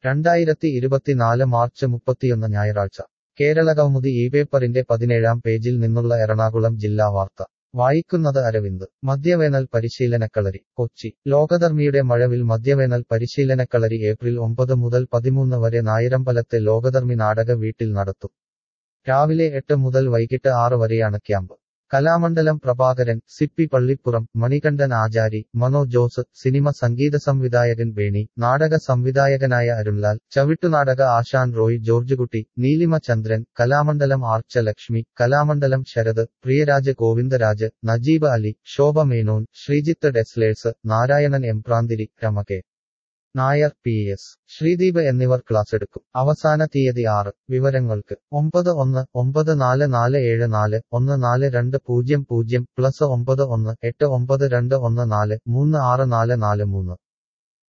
രണ്ടായിരത്തി ഇരുപത്തിനാല് മാർച്ച് മുപ്പത്തിയൊന്ന് ഞായറാഴ്ച കേരള കൗമുദി ഈ പേപ്പറിന്റെ പതിനേഴാം പേജിൽ നിന്നുള്ള എറണാകുളം ജില്ലാ വാർത്ത വായിക്കുന്നത് അരവിന്ദ് മദ്യവേനൽ പരിശീലനക്കളരി കൊച്ചി ലോകധർമ്മിയുടെ മഴവിൽ മദ്യവേനൽ പരിശീലനക്കളരി ഏപ്രിൽ ഒമ്പത് മുതൽ പതിമൂന്ന് വരെ നായിരമ്പലത്തെ ലോകധർമ്മി നാടക വീട്ടിൽ നടത്തും രാവിലെ എട്ട് മുതൽ വൈകിട്ട് ആറ് വരെയാണ് ക്യാമ്പ് കലാമണ്ഡലം പ്രഭാകരൻ സിപ്പി പള്ളിപ്പുറം മണികണ്ഠൻ ആചാരി മനോ ജോസ് സിനിമ സംഗീത സംവിധായകൻ വേണി നാടക സംവിധായകനായ അരുൺലാൽ ചവിട്ടുനാടക ആശാൻ റോയ് ജോർജുകുട്ടി നീലിമ ചന്ദ്രൻ കലാമണ്ഡലം ആർച്ച ലക്ഷ്മി കലാമണ്ഡലം ശരത് പ്രിയരാജ് ഗോവിന്ദരാജ് നജീബ് അലി ശോഭ മേനോൻ ശ്രീജിത്ത് ഡെസ്ലേഴ്സ് Narayanan Embranthiri Rama K Nair P S Sreedeep എന്നിവർ ക്ലാസ് എടുക്കും അവസാന തീയതി ആറ് വിവരങ്ങൾക്ക് ഒമ്പത് ഒന്ന് ഒമ്പത് നാല് നാല് ഏഴ് നാല് ഒന്ന് നാല് രണ്ട് പൂജ്യം പൂജ്യം പ്ലസ് ഒമ്പത് ഒന്ന് എട്ട് ഒമ്പത് രണ്ട് ഒന്ന് നാല് മൂന്ന് ആറ് നാല് നാല് മൂന്ന്